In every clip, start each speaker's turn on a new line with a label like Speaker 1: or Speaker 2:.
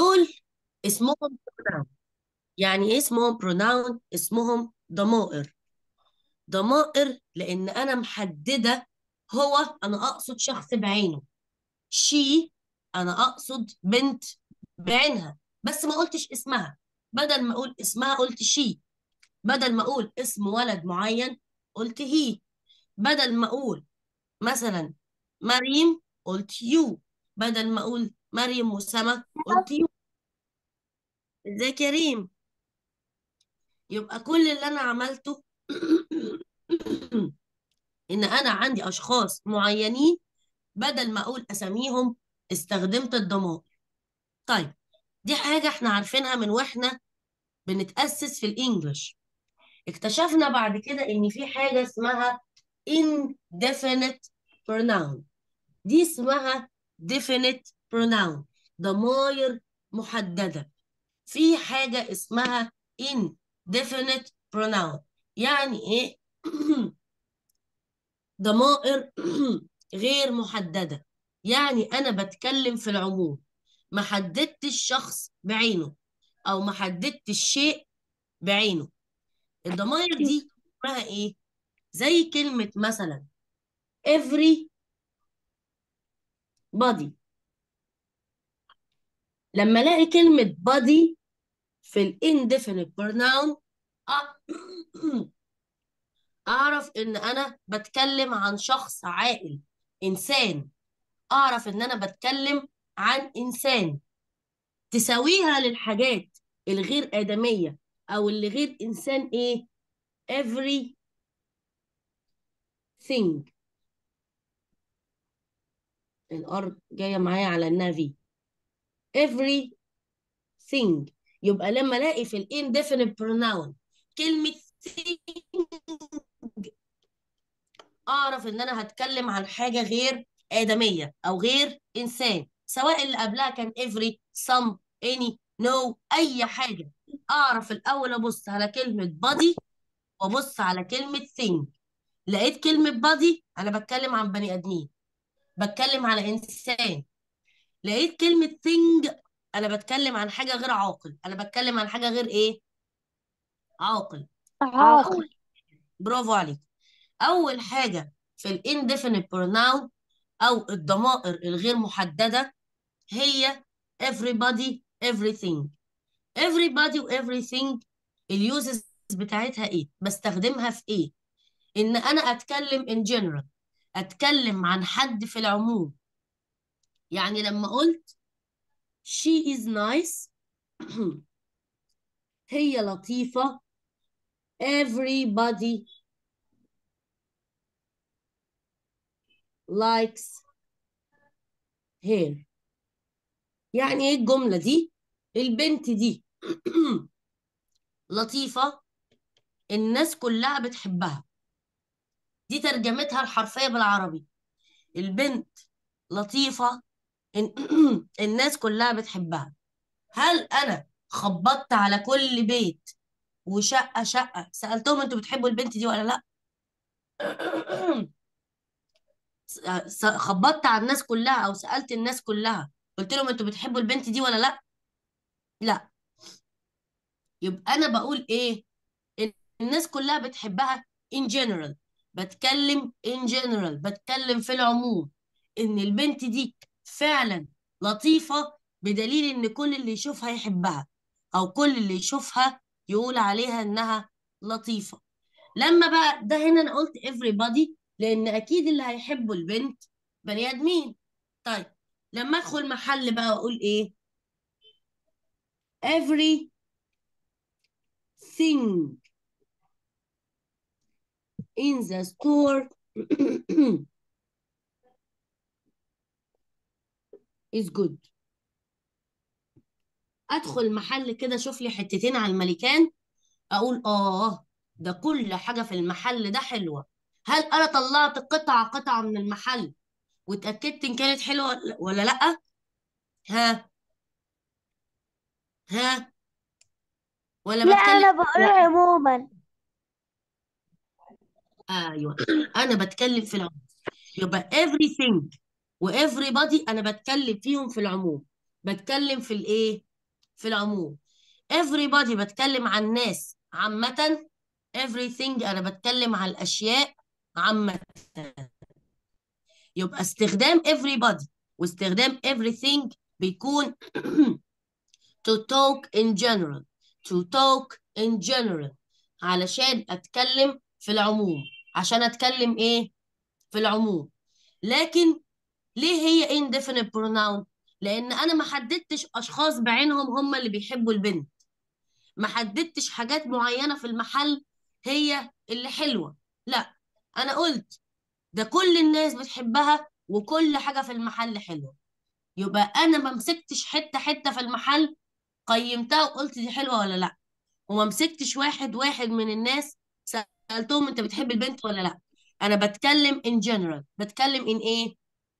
Speaker 1: دول اسمهم pronoun يعني ايه اسمهم pronoun اسمهم ضمائر ضمائر لان انا محدده هو انا اقصد شخص بعينه شي انا اقصد بنت بعينها بس ما قلتش اسمها بدل ما اقول اسمها قلت شي بدل ما اقول اسم ولد معين قلت هي بدل ما اقول مثلا مريم قلت يو بدل ما اقول مريم وسما قلت يو ازيك يا ريم يبقى كل اللي انا عملته ان انا عندي اشخاص معينين بدل ما اقول اساميهم استخدمت الضمائر طيب دي حاجة احنا عارفينها من واحنا بنتأسس في الانجليش اكتشفنا بعد كده ان في حاجة اسمها indefinite pronoun دي اسمها definite pronoun ضمائر محددة في حاجة اسمها indefinite pronoun يعني ايه ضمائر غير محددة يعني أنا بتكلم في العموم ما حددتش شخص بعينه أو ما حددتش شيء بعينه الضمائر دي اسمها إيه؟ زي كلمة مثلا every body لما ألاقي كلمة body في ال indefinite pronoun أعرف إن أنا بتكلم عن شخص عاقل إنسان أعرف إن أنا بتكلم عن إنسان تساويها للحاجات الغير آدمية أو اللي غير إنسان إيه every thing الأرض جاية معايا على النافي every thing يبقى لما ألاقي في ال indefinite pronoun كلمة thing أعرف إن أنا هتكلم عن حاجة غير آدمية أو غير إنسان سواء اللي قبلها كان every some any no أي حاجة أعرف الأول أبص على كلمة body وأبص على كلمة thing لقيت كلمة body أنا بتكلم عن بني آدمين بتكلم على إنسان لقيت كلمة thing أنا بتكلم عن حاجة غير عاقل أنا بتكلم عن حاجة غير إيه عاقل
Speaker 2: عاقل
Speaker 1: برافو عليك أول حاجة في ال indefinite pronoun أو الضمائر الغير محددة هي everybody everything everybody و everything اليوزز بتاعتها ايه بستخدمها في ايه ان انا اتكلم in general اتكلم عن حد في العموم يعني لما قلت she is nice هي لطيفة everybody likes her يعني ايه الجملة دي البنت دي لطيفة الناس كلها بتحبها دي ترجمتها الحرفية بالعربي البنت لطيفة إن- الناس كلها بتحبها هل أنا خبطت على كل بيت وشقة شقة سألتهم انتوا بتحبوا البنت دي ولا لا س- خبطت على الناس كلها أو سألت الناس كلها قلت لهم انتوا بتحبوا البنت دي ولا لا لا يبقى أنا بقول إيه إن الناس كلها بتحبها in general بتكلم in general بتكلم في العموم إن البنت دي فعلا لطيفة بدليل إن كل اللي يشوفها يحبها أو كل اللي يشوفها يقول عليها إنها لطيفة لما بقى ده هنا أنا قلت everybody لأن أكيد اللي هيحبوا البنت بني آدمين طيب لما أدخل محل بقى وأقول إيه every thing in the store is good ادخل محل كده اشوف لي حتتين على الملكان اقول اه ده كل حاجه في المحل ده حلوه هل انا طلعت قطعه قطعه من المحل واتاكدت ان كانت حلوه ولا لا ها ها ولا
Speaker 2: لا
Speaker 1: بتكلم
Speaker 2: انا بقول عموما
Speaker 1: ايوه انا بتكلم في العموم يبقى everything و everybody انا بتكلم فيهم في العموم بتكلم في الايه في العموم everybody بتكلم عن ناس عامة everything أنا بتكلم عن الأشياء عامة يبقى استخدام everybody واستخدام everything بيكون to talk in general to talk in general علشان أتكلم في العموم عشان أتكلم إيه في العموم لكن ليه هي indefinite pronoun لأن أنا ما حددتش أشخاص بعينهم هم اللي بيحبوا البنت ما حددتش حاجات معينة في المحل هي اللي حلوة لا أنا قلت ده كل الناس بتحبها وكل حاجة في المحل حلوة يبقى أنا ما مسكتش حتة حتة في المحل قيمتها وقلت دي حلوة ولا لا وما مسكتش واحد واحد من الناس سألتهم أنت بتحب البنت ولا لا أنا بتكلم in general بتكلم in إيه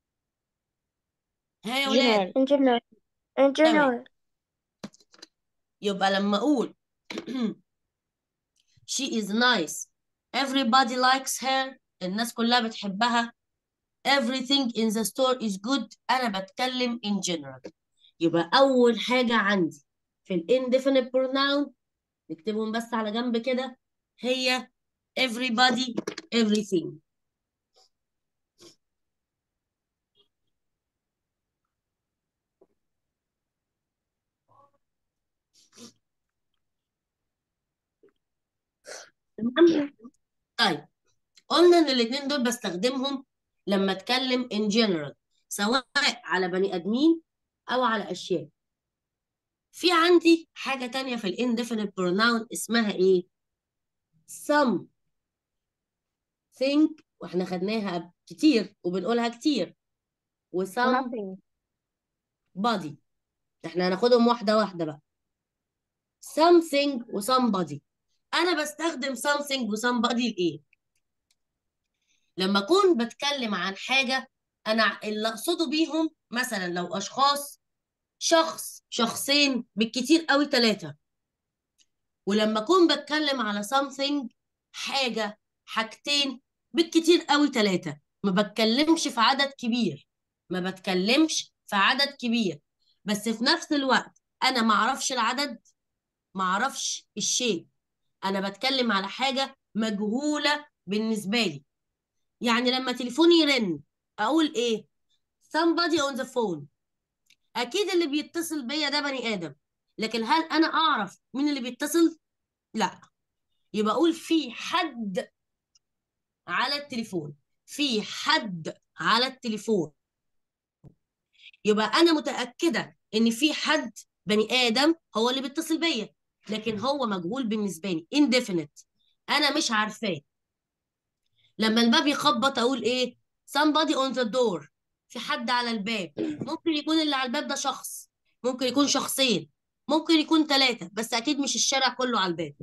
Speaker 1: ها يا ولاد
Speaker 2: in general in
Speaker 1: تمام
Speaker 2: general
Speaker 1: يبقى لما أقول she is nice everybody likes her الناس كلها بتحبها everything in the store is good أنا بتكلم in general يبقى أول حاجة عندي في ال indefinite pronoun نكتبهم بس على جنب كده هي everybody everything تمام طيب قلنا ان الاتنين دول بستخدمهم لما اتكلم in general سواء على بني ادمين او على اشياء في عندي حاجة تانية في ال indefinite pronoun اسمها ايه some think واحنا خدناها كتير وبنقولها كتير وsome
Speaker 2: nothing
Speaker 1: body احنا هناخدهم واحدة واحدة بقى something و somebody انا بستخدم something و somebody لايه لما اكون بتكلم عن حاجة انا اللي اقصده بيهم مثلا لو اشخاص شخص شخصين بالكتير قوي ثلاثة ولما اكون بتكلم على something حاجة حاجتين بالكتير قوي ثلاثة ما بتكلمش في عدد كبير ما بتكلمش في عدد كبير بس في نفس الوقت انا ما اعرفش العدد ما اعرفش الشيء انا بتكلم على حاجة مجهولة بالنسبة لي يعني لما تليفوني يرن اقول ايه somebody on the phone اكيد اللي بيتصل بيا ده بني ادم لكن هل انا اعرف مين اللي بيتصل لا يبقى اقول في حد على التليفون في حد على التليفون يبقى انا متاكده ان في حد بني ادم هو اللي بيتصل بيا لكن هو مجهول بالنسبه لي indefinite انا مش عارفاه لما الباب يخبط اقول ايه somebody on the door في حد على الباب ممكن يكون اللي على الباب ده شخص ممكن يكون شخصين ممكن يكون ثلاثة بس أكيد مش الشارع كله على الباب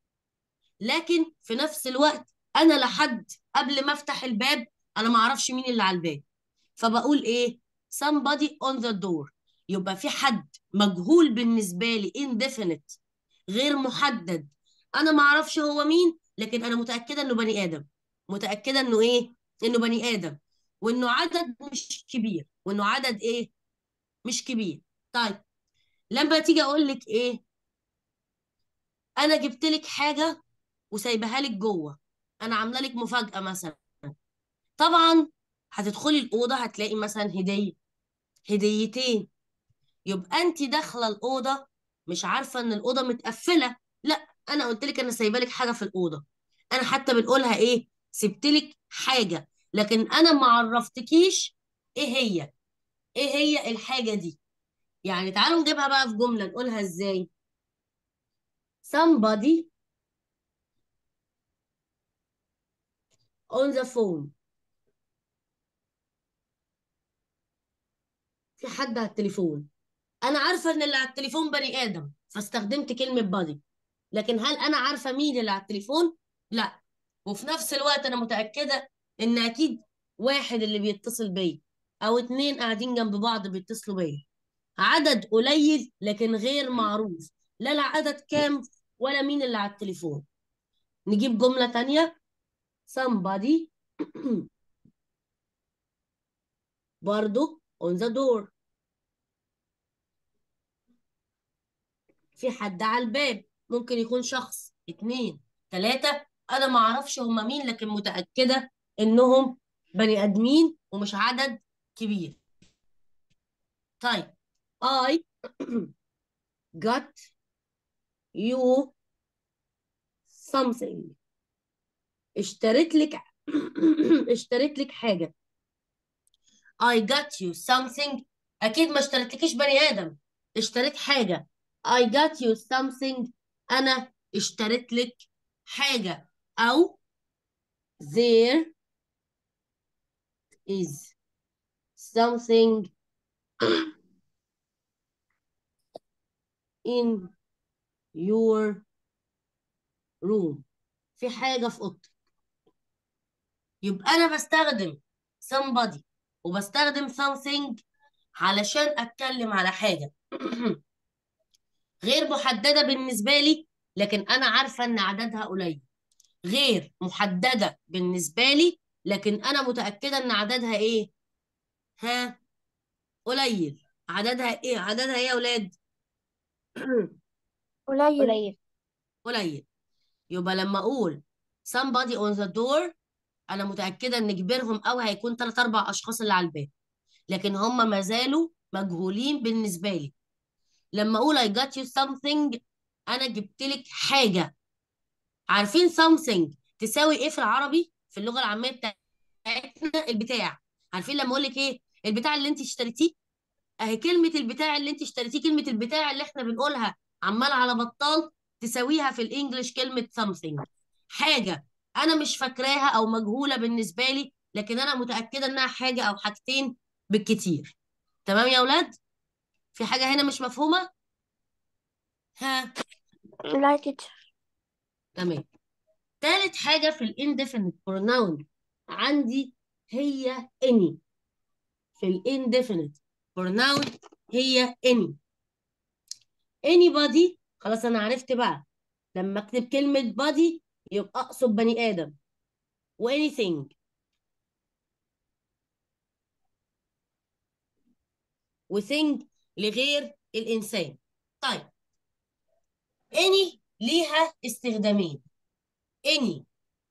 Speaker 1: لكن في نفس الوقت أنا لحد قبل ما أفتح الباب أنا ما أعرفش مين اللي على الباب فبقول إيه somebody on the door يبقى في حد مجهول بالنسبة لي indefinite غير محدد أنا ما أعرفش هو مين لكن أنا متأكدة إنه بني آدم متأكدة إنه إيه إنه بني آدم وإنه عدد مش كبير وإنه عدد إيه مش كبير طيب لما تيجي اقول لك ايه انا جبت لك حاجه وسايبها لك جوه انا عامله لك مفاجاه مثلا طبعا هتدخلي الاوضه هتلاقي مثلا هديه هديتين يبقى انت داخله الاوضه مش عارفه ان الاوضه متقفله لا انا قلت لك انا سايبه لك حاجه في الاوضه انا حتى بنقولها ايه سبت لك حاجه لكن انا ما عرفتكيش ايه هي ايه هي الحاجه دي يعني تعالوا نجيبها بقى في جمله نقولها ازاي somebody on the phone في حد على التليفون انا عارفه ان اللي على التليفون بني ادم فاستخدمت كلمه بادي لكن هل انا عارفه مين اللي على التليفون لا وفي نفس الوقت انا متاكده ان اكيد واحد اللي بيتصل بيا او اتنين قاعدين جنب بعض بيتصلوا بيا عدد قليل لكن غير معروف لا العدد كام ولا مين اللي على التليفون نجيب جمله تانية somebody برضو on the door في حد على الباب ممكن يكون شخص اتنين تلاتة انا ما اعرفش هم مين لكن متأكدة انهم بني ادمين ومش عدد كبير طيب I got you something اشتريت لك اشتريت لك حاجة I got you something أكيد ما اشتريتلكيش بني آدم اشتريت حاجة I got you something أنا اشتريت لك حاجة أو there is something in your room في حاجة في أوضتك يبقى أنا بستخدم somebody وبستخدم something علشان أتكلم على حاجة غير محددة بالنسبة لي لكن أنا عارفة إن عددها قليل غير محددة بالنسبة لي لكن أنا متأكدة إن عددها إيه؟ ها؟ قليل عددها إيه؟ عددها إيه يا أولاد؟
Speaker 2: قليل قليل
Speaker 1: قليل يبقى لما أقول somebody on the door أنا متأكدة إن كبيرهم أوي هيكون تلات أربع أشخاص اللي على الباب لكن هم ما زالوا مجهولين بالنسبة لي لما أقول I got you something أنا جبت لك حاجة عارفين something تساوي إيه في العربي في اللغة العامية بتاعتنا البتاع عارفين لما أقول لك إيه البتاع اللي أنت اشتريتيه أهي كلمة البتاع اللي أنت اشتريتيه كلمة البتاع اللي إحنا بنقولها عمال على بطال تساويها في الإنجليش كلمة something حاجة أنا مش فاكراها أو مجهولة بالنسبة لي لكن أنا متأكدة إنها حاجة أو حاجتين بالكتير تمام يا أولاد؟ في حاجة هنا مش مفهومة؟ ها
Speaker 2: لا تيتشر
Speaker 1: تمام تالت حاجة في الانdefinite pronoun عندي هي any في الانdefinite pronoun هي any anybody خلاص أنا عرفت بقى لما أكتب كلمة body يبقى أقصد بني آدم و anything و thing لغير الإنسان طيب any ليها استخدامين any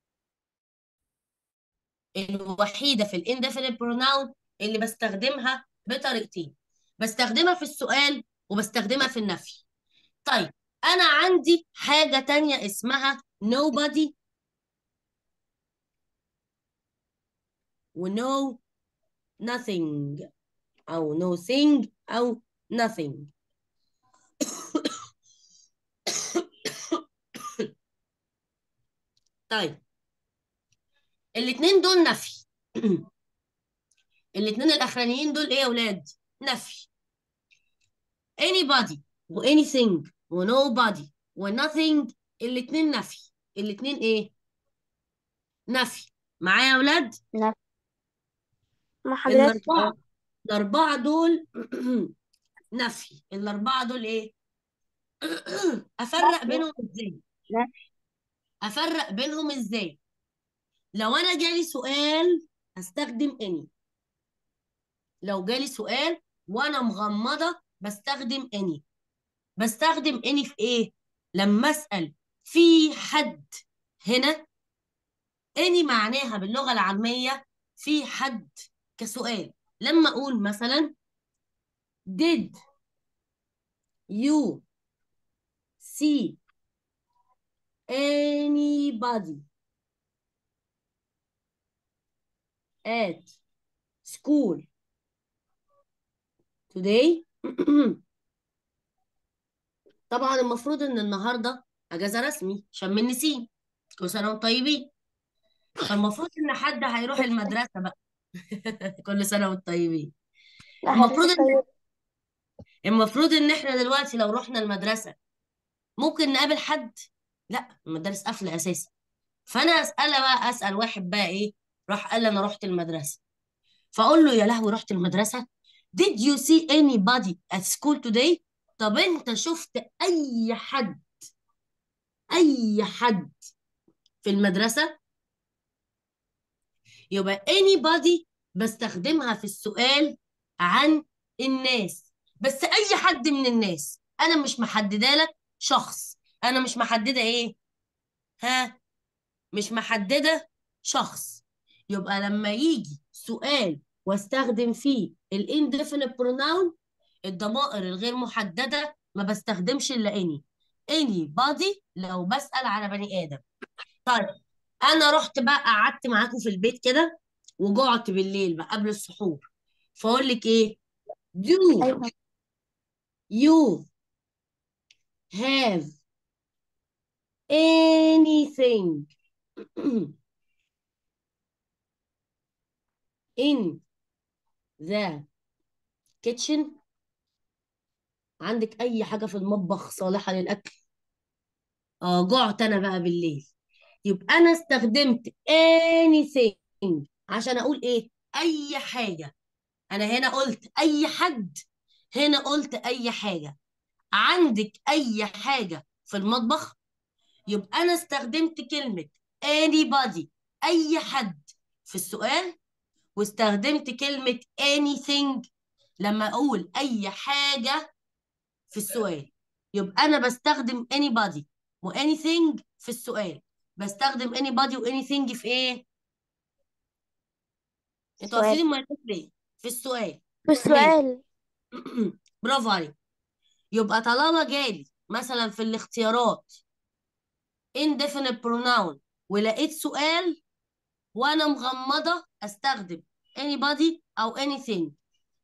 Speaker 1: الوحيدة في الانdefinite pronoun اللي بستخدمها بطريقتين بستخدمها في السؤال وبستخدمها في النفي طيب أنا عندي حاجة تانية اسمها nobody و no nothing أو no thing أو nothing طيب الاتنين دول نفي الاتنين الأخرانيين دول إيه يا أولاد؟ نفي anybody و anything و nobody و nothing الاتنين نفي الاتنين إيه؟ نفي معايا يا أولاد؟
Speaker 2: ما حضرتك
Speaker 1: الأربعة الأربعة دول نفي الأربعة دول إيه؟ أفرق بينهم إزاي؟ أفرق بينهم إزاي؟ لو أنا جالي سؤال هستخدم any لو جالي سؤال وأنا مغمضة بستخدم any بستخدم any في إيه؟ لما أسأل في حد هنا any معناها باللغة العامية في حد كسؤال لما أقول مثلا did you see anybody at school today طبعا المفروض ان النهارده اجازه رسمي شم النسيم كل سنه وانتم طيبين فالمفروض ان حد هيروح المدرسه بقى كل سنه وانتم طيبين
Speaker 2: لا
Speaker 1: المفروض
Speaker 2: حضرتك
Speaker 1: ان المفروض ان احنا دلوقتي لو رحنا المدرسه ممكن نقابل حد لا المدارس قافله اساسا فانا اسالها بقى اسال واحد بقى ايه راح قال لي انا رحت المدرسه فاقول له يا لهوي رحت المدرسه did you see anybody at school today طب انت شفت اي حد اي حد في المدرسه يبقى anybody بستخدمها في السؤال عن الناس بس اي حد من الناس انا مش محدده لك شخص انا مش محدده ايه ها مش محدده شخص يبقى لما يجي سؤال واستخدم فيه الانديفينيت pronoun الضمائر الغير محدده ما بستخدمش الا اني anybody لو بسأل على بني ادم طيب انا رحت بقى قعدت معاكم في البيت كده وجعت بالليل بقى قبل السحور فاقول لك ايه do
Speaker 2: أيوة
Speaker 1: you have anything in the kitchen عندك اي حاجة في المطبخ صالحة للاكل اه جعت انا بقى بالليل يبقى انا استخدمت anything عشان اقول ايه اي حاجة انا هنا قلت اي حد هنا قلت اي حاجة عندك اي حاجة في المطبخ يبقى انا استخدمت كلمة anybody اي حد في السؤال واستخدمت كلمة anything لما اقول اي حاجة في السؤال يبقى انا بستخدم anybody و anything في السؤال بستخدم anybody و anything في ايه انتوا
Speaker 2: السؤال
Speaker 1: قافلين المايكات ليه في السؤال
Speaker 2: في
Speaker 1: ماشي
Speaker 2: السؤال
Speaker 1: برافو عليك يبقى طالما جالي مثلا في الاختيارات indefinite pronoun ولقيت سؤال وانا مغمضة استخدم anybody او anything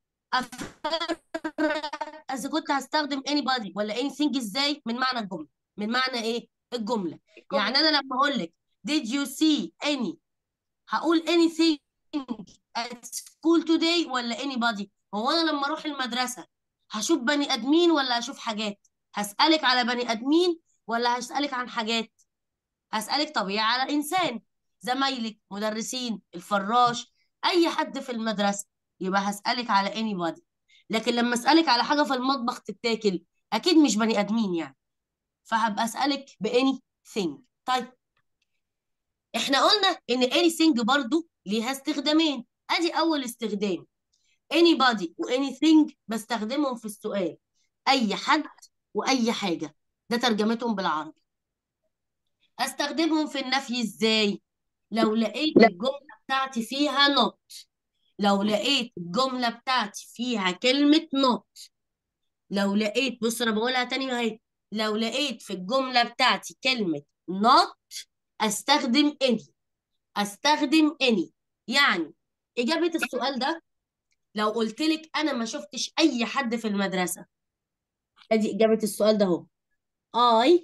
Speaker 1: افرق اذا كنت هستخدم anybody ولا anything ازاي من معنى الجملة من معنى ايه الجملة يعني انا لما اقول لك did you see any هقول anything at school today ولا anybody هو انا لما اروح المدرسة هشوف بني ادمين ولا هشوف حاجات هسألك على بني ادمين ولا هسألك عن حاجات هسألك طبيعي على انسان زمايلك مدرسين الفراش اي حد في المدرسة يبقى هسألك على anybody لكن لما اسألك على حاجة في المطبخ تتاكل اكيد مش بني ادمين يعني فهبقى اسألك ب anything طيب احنا قلنا ان anything برضو ليها استخدامين ادي اول استخدام anybody و anything بستخدمهم في السؤال اي حد واي حاجة ده ترجمتهم بالعربي استخدمهم في النفي ازاي لو لقيت الجملة بتاعتي فيها not لو لقيت الجملة بتاعتي فيها كلمة not لو لقيت بص انا بقولها تاني اهي لو لقيت في الجملة بتاعتي كلمة not استخدم any استخدم any يعني إجابة السؤال ده لو قلت لك أنا ما شفتش أي حد في المدرسة أدي إجابة السؤال ده أهو I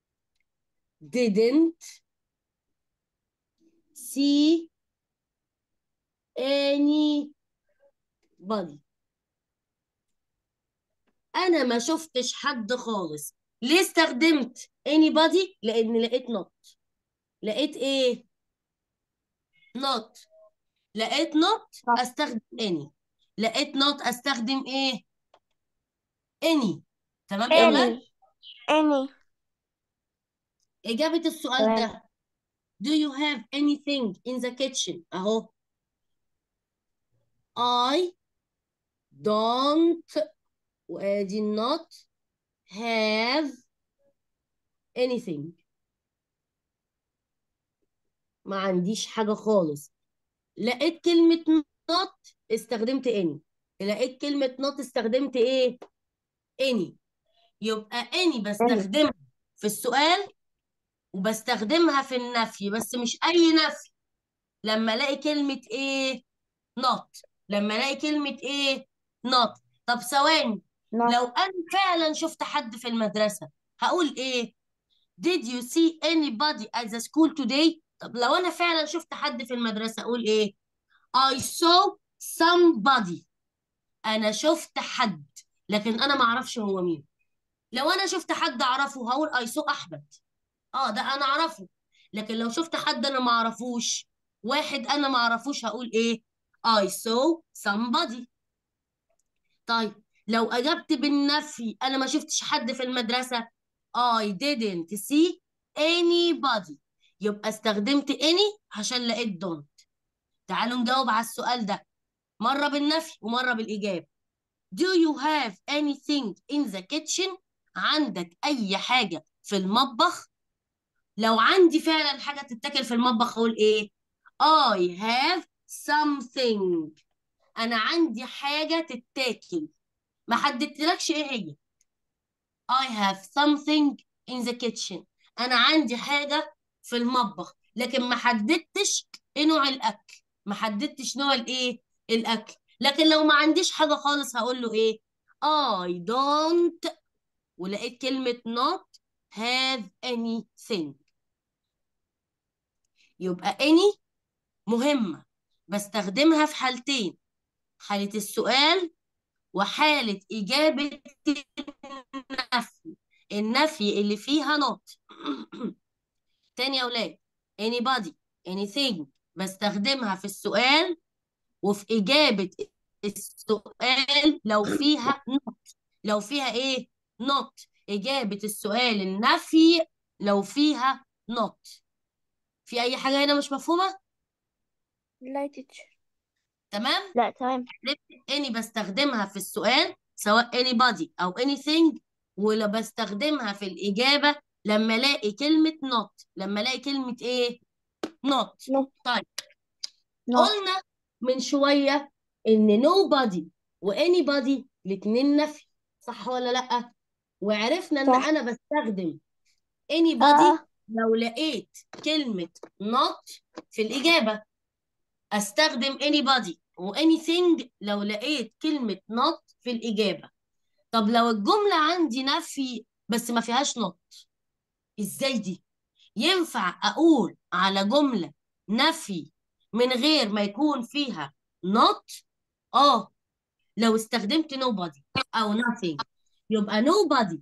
Speaker 1: didn't see anybody أنا ما شفتش حد خالص ليه استخدمت anybody لأن لقيت not لقيت إيه not لقيت not استخدم any لقيت not استخدم ايه any تمام يا اولاد
Speaker 2: أني أني
Speaker 1: اجابة السؤال
Speaker 2: تمام
Speaker 1: ده do you have anything in the kitchen اهو I don't وادي not have anything ما عنديش حاجة خالص لقيت كلمة not استخدمت any لقيت كلمة not استخدمت ايه any يبقى any
Speaker 2: أني
Speaker 1: بستخدمها في السؤال وبستخدمها في النفي بس مش اي نفي لما الاقي كلمة ايه not لما الاقي كلمة ايه not طب ثواني
Speaker 2: not
Speaker 1: لو انا فعلا شفت حد في المدرسة هقول ايه did you see anybody at the school today طب لو انا فعلا شفت حد في المدرسة اقول ايه I saw somebody انا شفت حد لكن انا ما اعرفش هو مين لو انا شفت حد اعرفه هقول I saw احمد اه ده انا اعرفه لكن لو شفت حد انا ما اعرفوش واحد انا ما اعرفوش هقول ايه I saw somebody طيب لو اجبت بالنفي انا ما شفتش حد في المدرسة I didn't see anybody يبقى استخدمت any عشان لقيت don't تعالوا نجاوب على السؤال ده مرة بالنفي ومرة بالإجابة Do you have anything in the kitchen عندك اي حاجه في المطبخ لو عندي فعلا حاجه تتاكل في المطبخ اقول ايه I have something انا عندي حاجه تتاكل ما حددتلكش ايه هي I have something in the kitchen انا عندي حاجه في المطبخ لكن ما حددتش ايه نوع الاكل ما حددتش نوع الايه الاكل لكن لو ما عنديش حاجه خالص هقول له ايه I don't ولقيت كلمه not have anything يبقى any مهمه بستخدمها في حالتين حاله السؤال وحاله اجابه النفي النفي اللي فيها not تاني يا أولاد anybody anything بستخدمها في السؤال وفي إجابة السؤال لو فيها not لو فيها إيه not إجابة السؤال النفي لو فيها not في أي حاجة هنا مش مفهومة
Speaker 2: لا يا تيتشر
Speaker 1: تمام
Speaker 2: لا تمام
Speaker 1: any بستخدمها في السؤال سواء anybody أو anything ولا بستخدمها في الإجابة لما ألاقي كلمة not لما ألاقي كلمة إيه not
Speaker 2: نو
Speaker 1: طيب
Speaker 2: نو
Speaker 1: قلنا من شوية إن nobody و anybody الاتنين نفي صح ولا لأ؟ وعرفنا إن
Speaker 2: صح
Speaker 1: أنا بستخدم anybody
Speaker 2: اه
Speaker 1: لو لقيت كلمة not في الإجابة أستخدم anybody و anything لو لقيت كلمة not في الإجابة طب لو الجملة عندي نفي بس ما فيهاش not إزاي دي؟ ينفع أقول على جملة نفي من غير ما يكون فيها not آه لو استخدمت nobody أو nothing يبقى nobody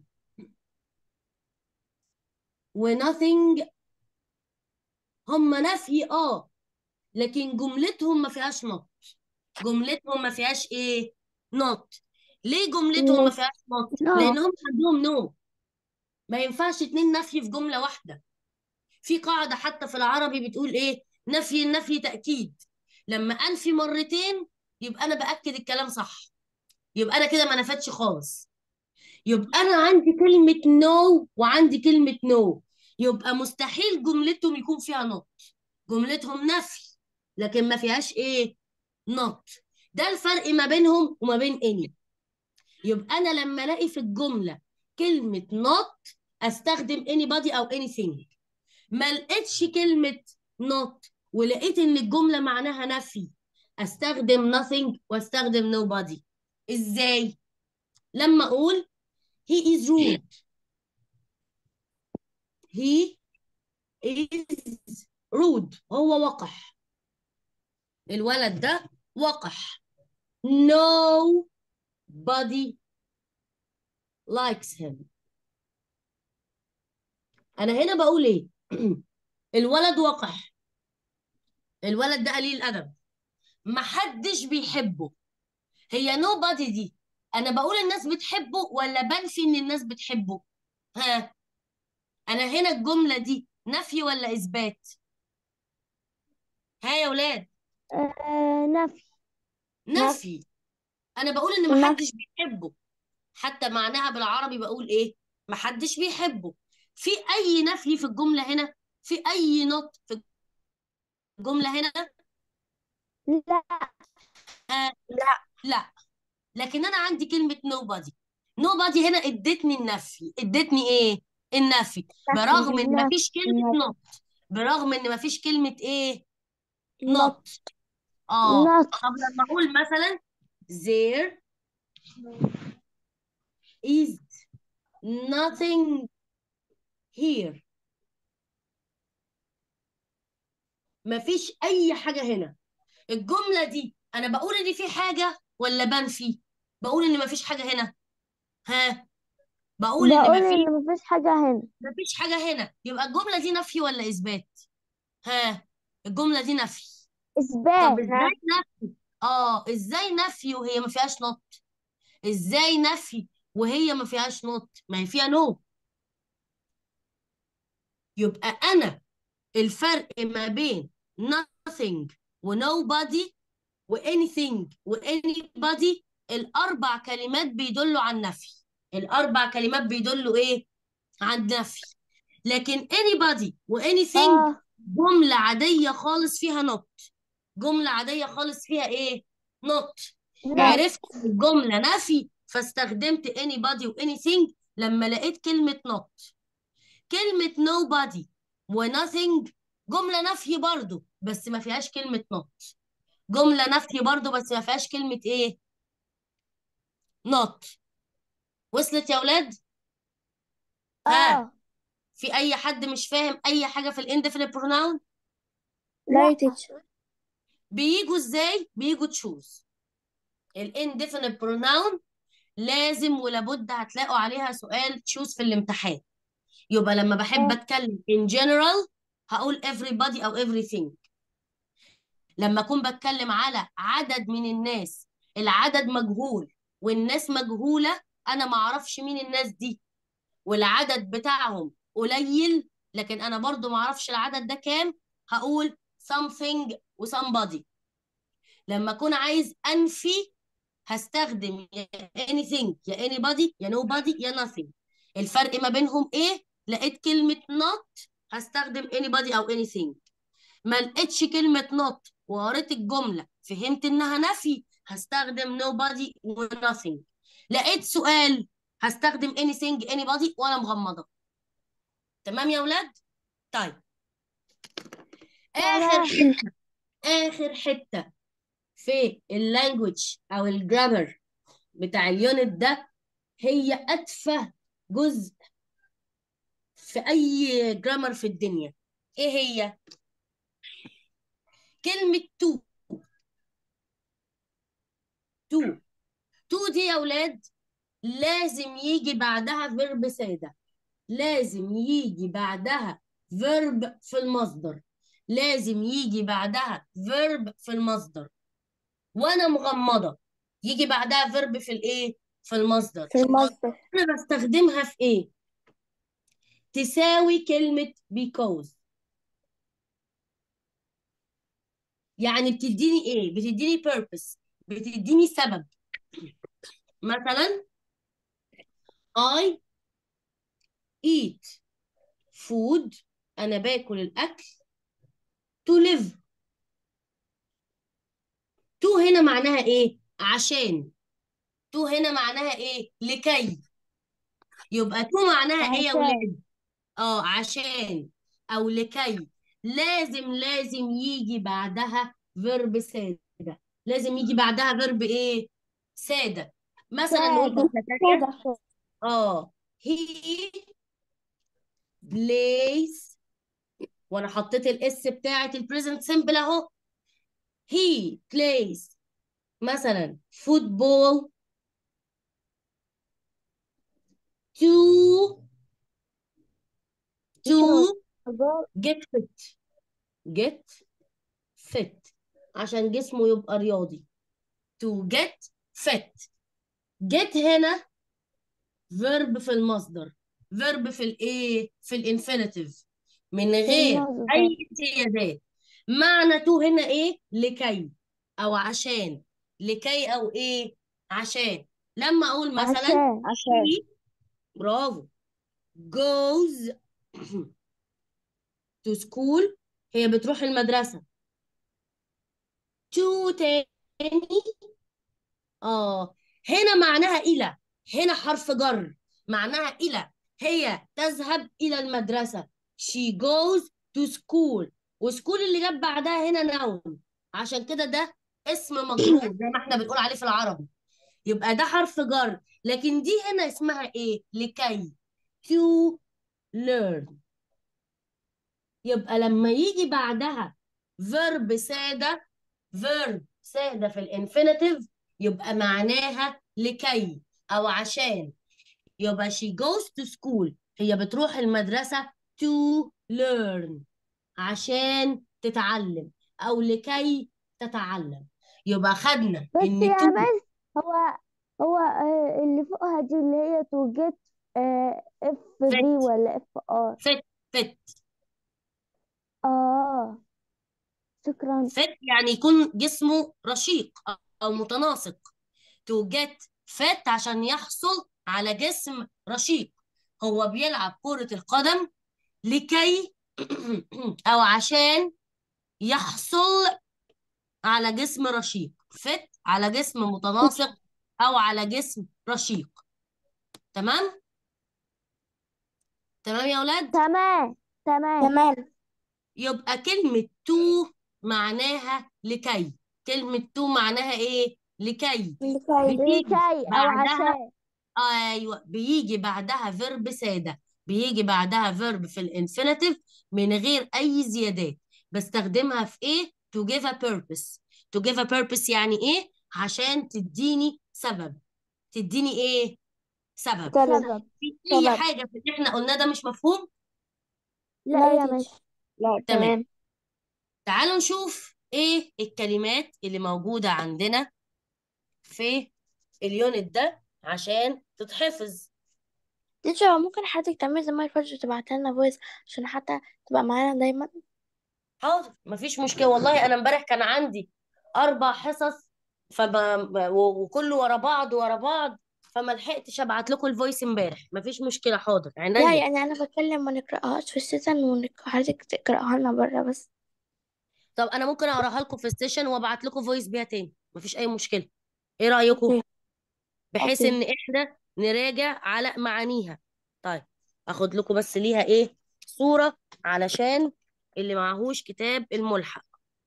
Speaker 1: و nothing هم نفي آه لكن جملتهم ما فيهاش not جملتهم ما فيهاش إيه not ليه جملتهم ما
Speaker 2: نو
Speaker 1: فيهاش not
Speaker 2: نو
Speaker 1: لأنهم عندهم no ما ينفعش اتنين نفي في جملة واحدة في قاعدة حتى في العربي بتقول إيه نفي النفي تأكيد لما أنفي مرتين يبقى أنا بأكد الكلام صح يبقى أنا كده ما نفتش خالص يبقى أنا عندي كلمة no وعندي كلمة no يبقى مستحيل جملتهم يكون فيها not جملتهم نفي لكن ما فيهاش إيه not ده الفرق ما بينهم وما بين any يبقى أنا لما ألاقي في الجملة كلمة not أستخدم anybody أو anything ما لقيتش كلمة not ولقيت إن الجملة معناها نفي أستخدم nothing وأستخدم nobody إزاي؟ لما أقول he is rude he is rude هو وقح الولد ده وقح nobody likes him أنا هنا بقول إيه؟ الولد وقح الولد ده قليل الأدب محدش بيحبه هي nobody دي أنا بقول الناس بتحبه ولا بنفي إن الناس بتحبه؟ ها أنا هنا الجملة دي نفي ولا إثبات؟ ها يا ولاد
Speaker 2: آه نفي نفي
Speaker 1: نفي أنا بقول إن
Speaker 2: نفي
Speaker 1: محدش بيحبه حتى معناها بالعربي بقول إيه؟ محدش بيحبه في أي نفي في الجملة هنا؟ في أي نط في الجملة هنا؟
Speaker 2: لا
Speaker 1: آه
Speaker 2: لا
Speaker 1: لا لكن أنا عندي كلمة nobody nobody هنا ادتني النفي ادتني إيه؟ النفي
Speaker 2: نفي
Speaker 1: برغم إن
Speaker 2: نفي
Speaker 1: مفيش كلمة
Speaker 2: نفي
Speaker 1: not برغم إن مفيش كلمة إيه؟
Speaker 2: not
Speaker 1: not آه
Speaker 2: not
Speaker 1: طب لما أقول مثلا there is nothing here مفيش أي حاجة هنا الجملة دي أنا بقول إن في حاجة ولا بنفي بقول إن مفيش حاجة هنا ها بقول إن
Speaker 2: بقول
Speaker 1: مفيش
Speaker 2: ان مفيش حاجة هنا
Speaker 1: مفيش حاجة هنا يبقى الجملة دي نفي ولا إثبات ها الجملة دي نفي طب
Speaker 2: اثبات
Speaker 1: إزاي نفي آه إزاي نفي وهي ما فيهاش نط إزاي نفي وهي ما فيهاش نط ما هي فيها نو يبقى أنا الفرق ما بين nothing و nobody و anything و anybody الأربع كلمات بيدلوا على النفي الاربع كلمات بيدلوا ايه عن نفي لكن anybody و anything
Speaker 2: اه
Speaker 1: جملة عادية خالص فيها not جملة عادية خالص فيها ايه not
Speaker 2: لا
Speaker 1: عرفت الجملة نفي فاستخدمت anybody و anything لما لقيت كلمة not كلمة nobody و nothing جملة نفي برضو بس ما فيهاش كلمة not جملة نفي برضو بس ما فيهاش كلمة ايه not وصلت يا ولاد ها
Speaker 2: اه
Speaker 1: في اي حد مش فاهم اي حاجة في الاندفينيت pronoun
Speaker 2: لا يا تيتشر
Speaker 1: بيجوا ازاي بيجوا تشوز الانديفينيت pronoun لازم ولابد هتلاقوا عليها سؤال تشوز في الامتحان يبقى لما بحب
Speaker 2: اه
Speaker 1: اتكلم in general هقول everybody او everything لما اكون بتكلم على عدد من الناس العدد مجهول والناس مجهولة انا ما اعرفش مين الناس دي والعدد بتاعهم قليل لكن انا برضو ما اعرفش العدد ده كام هقول something و somebody لما اكون عايز انفي هستخدم يا anything يا anybody يا nobody يا nothing الفرق ما بينهم ايه لقيت كلمة not هستخدم anybody او anything ما لقيتش كلمة not وقريت الجملة فهمت انها نفي هستخدم nobody و nothing لقيت سؤال هستخدم anything anybody وانا مغمضة تمام يا ولاد طيب اخر
Speaker 2: تمام
Speaker 1: حتة اخر حتة في اللانجوج او الجرامر بتاع اليونت ده هي اتفه جزء في اي جرامر في الدنيا ايه هي كلمة تو تو تو دي يا ولاد لازم يجي بعدها فيرب سادة لازم يجي بعدها فيرب في المصدر لازم يجي بعدها فيرب في المصدر وانا مغمضة يجي بعدها فيرب في الايه في المصدر
Speaker 2: في المصدر
Speaker 1: انا بستخدمها في ايه تساوي كلمة because يعني بتديني ايه بتديني purpose بتديني سبب مثلا I eat food انا باكل الاكل to live to هنا معناها ايه عشان to هنا معناها ايه لكي يبقى to معناها ايه يا
Speaker 2: عشان
Speaker 1: ولاد اه عشان او لكي لازم لازم يجي بعدها فيرب سادة لازم يجي بعدها فيرب ايه سادة مثلا نقول
Speaker 2: سادة
Speaker 1: جملة تانية
Speaker 2: سادة
Speaker 1: اه he plays وانا حطيت الاس بتاعت البريزنت سيمبل اهو he plays مثلا football to
Speaker 2: تو
Speaker 1: to get fit get fit عشان جسمه يبقى رياضي to get fit get هنا verb في المصدر verb في الايه في الانفينيتيف من
Speaker 2: في
Speaker 1: غير
Speaker 2: المصدر
Speaker 1: اي زيادات معنى تو هنا ايه لكي او عشان لكي او ايه عشان لما اقول مثلا
Speaker 2: عشان عشان
Speaker 1: she برافو goes to school هي بتروح المدرسة to تاني اه هنا معناها إلى هنا حرف جر معناها إلى هي تذهب إلى المدرسة she goes to school وسكول اللي جاب بعدها هنا noun عشان كده ده اسم مجرور زي ما احنا بنقول عليه في العربي يبقى ده حرف جر لكن دي هنا اسمها ايه لكي to learn يبقى لما يجي بعدها verb سادة verb سادة في الانفينيتيف يبقى معناها لكي أو عشان يبقى she goes to school هي بتروح المدرسة to learn عشان تتعلم أو لكي تتعلم يبقى خدنا
Speaker 2: بس
Speaker 1: إن
Speaker 2: يا
Speaker 1: to
Speaker 2: مس هو هو آه، اللي فوقها دي اللي هي تو جيت اف بي
Speaker 1: fit
Speaker 2: ولا اف ار
Speaker 1: fit fit
Speaker 2: اه شكرا
Speaker 1: fit يعني يكون جسمه رشيق أو متناسق to get fit عشان يحصل على جسم رشيق هو بيلعب كرة القدم لكي أو عشان يحصل على جسم رشيق فت على جسم متناسق أو على جسم رشيق تمام تمام يا أولاد
Speaker 2: تمام تمام
Speaker 3: تمام
Speaker 1: يبقى كلمة تو معناها لكي كلمة تو معناها إيه لكي
Speaker 3: لكي
Speaker 1: بتيجي
Speaker 2: لكي أو
Speaker 1: بعدها
Speaker 2: عشان
Speaker 1: ايوه بيجي بعدها فيرب ساده بيجي بعدها فيرب في الانفينيتيف من غير اي زيادات بستخدمها في ايه to give a purpose to give a purpose يعني ايه عشان تديني سبب تديني ايه سبب
Speaker 3: سبب
Speaker 2: سبب
Speaker 1: في اي
Speaker 3: سبب
Speaker 1: حاجه في اللي احنا قلناه ده مش مفهوم
Speaker 2: لا
Speaker 3: لا
Speaker 2: يا
Speaker 3: يا
Speaker 2: مس
Speaker 3: تيتشر لا
Speaker 1: تمام
Speaker 3: تمام
Speaker 1: تعالوا نشوف ايه الكلمات اللي موجوده عندنا في اليونت ده عشان تتحفظ
Speaker 3: تيتشر ممكن حضرتك تعملي زي ما الفرج وتبعتها لنا فويس عشان حتى تبقى معانا دايما
Speaker 1: حاضر مفيش مشكلة والله أنا امبارح كان عندي أربع حصص فما و- وكله ورا بعض ورا بعض فما لحقتش أبعت لكم الفويس امبارح مفيش مشكلة حاضر
Speaker 3: لا
Speaker 1: عينيا
Speaker 3: يعني انا بتكلم ما نقراهاش في السيشن وحضرتك تقراها لنا بره بس
Speaker 1: طب أنا ممكن أقراها لكم في السيشن وأبعت لكم فويس بيها تاني مفيش أي مشكلة إيه رأيكم
Speaker 3: اوكي
Speaker 1: بحيث
Speaker 3: اوكي
Speaker 1: إن إحنا نراجع على معانيها طيب أخد لكم بس ليها إيه صورة علشان اللي معهوش كتاب الملحق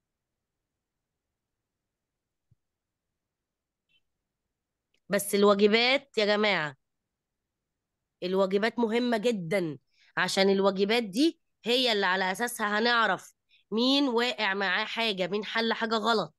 Speaker 1: بس الواجبات يا جماعة الواجبات مهمة جدا عشان الواجبات دي هي اللي على أساسها هنعرف مين واقع معاه حاجة مين حل حاجة غلط